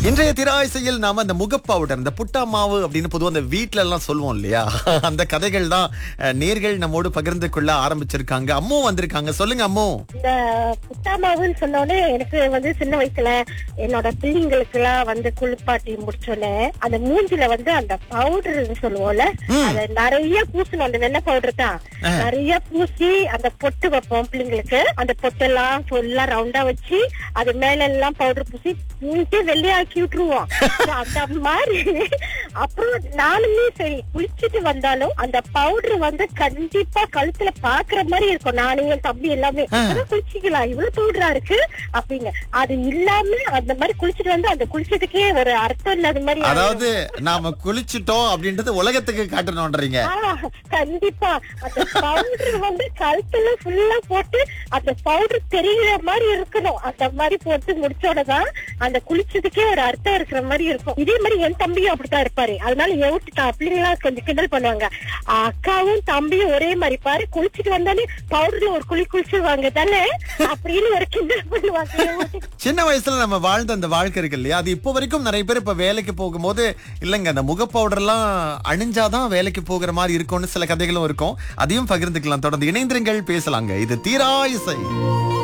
இன்றைய திராய்சையில் நாம அந்த முக பவுடர் இந்த புட்டா மாவு அப்படின்னு பொதுவா அந்த வீட்ல எல்லாம் சொல்லுவோம் இல்லையா அந்த கதைகள் தான் அஹ், நேர்கள் நம்மோடு பகிர்ந்து கொள்ள ஆரம்பிச்சிருக்காங்க அம்மோ வந்திருக்காங்க சொல்லுங்க அம்மோ இந்த புட்டாமாவுன்னு சொன்னோடனே எனக்கு வந்து சின்ன வயசுல என்னோட பிள்ளைங்களுக்கு எல்லாம் வந்து குளிப்பாட்டி முடிச்சோடனே அந்த மூஞ்சில வந்து அந்த பவுடர் சொல்லுவோம்ல அத நிறைய பூசணும் அந்த வெள்ளை பவுடர் தான் நிறைய பூசி அந்த பொட்டு வைப்போம் பிள்ளைங்களுக்கு அந்த பொட்டெல்லாம் ஃபுல்லா ரவுண்டா வச்சு அது மேல எல்லாம் பவுடர் பூசி மூஞ்சே வெள்ளையாக்கி விட்டுருவோம் அந்த மாதிரி அப்புறம் நானுமே சரி குளிச்சுட்டு வந்தாலும் அந்த பவுடர் வந்து கண்டிப்பா கழுத்துல பாக்குற மாதிரி இருக்கும் நானும் என் தம்பி எல்லாமே அதான் குளிச்சிக்கலாம் இவ்வளவு பவுடரா இருக்கு அப்படிங்க அது இல்லாம அந்த மாதிரி குளிச்சுட்டு வந்து அந்த குளிச்சதுக்கே ஒரு அர்த்தம் இல்லாத மாதிரி அதாவது நாம குளிச்சிட்டோம் அப்படின்றது உலகத்துக்கு காட்டணும்ன்றீங்க ஆ, கண்டிப்பா அந்த பவுடர் வந்து கழுத்துல ஃபுல்லா போட்டு அந்த பவுடர் தெரியற மாதிரி இருக்கணும் அந்த மாதிரி போட்டு முடிச்சோட தான் அந்த குளிச்சதுக்கே ஒரு அர்த்தம் இருக்கிற மாதிரி இருக்கும் இதே மாதிரி என் தம்பியும் அப்படித்தான் இருப்பாரு அதனால என் வீட்டு த- பிள்ளைங்களா கொஞ்சம் கிண்டல் பண்ணுவாங்க அக்காவும் தம்பியும் ஒரே மாதிரி பாரு குளிச்சுட்டு வந்தாலே பவுடர்ல ஒரு குளி குளிச்சிருவாங்க தானே அப்படின்னு ஒரு கிண்டல் பண்ணுவாங்க என் வீட்டு சின்ன வயசுல நம்ம வாழ்ந்த அந்த வாழ்க்கை இருக்கு இல்லையா அது இப்போ வரைக்கும் நிறைய பேர் இப்ப வேலைக்கு போகும்போது இல்லைங்க அந்த முக பவுடர்லாம் அணிஞ்சாதான் வேலைக்கு போகிற மாதிரி இருக்கும்னு சில கதைகளும் இருக்கும் அதையும் பகிர்ந்துக்கலாம் தொடர்ந்து இணைந்திருங்கள் பேசலாங்க இது தீரா இசை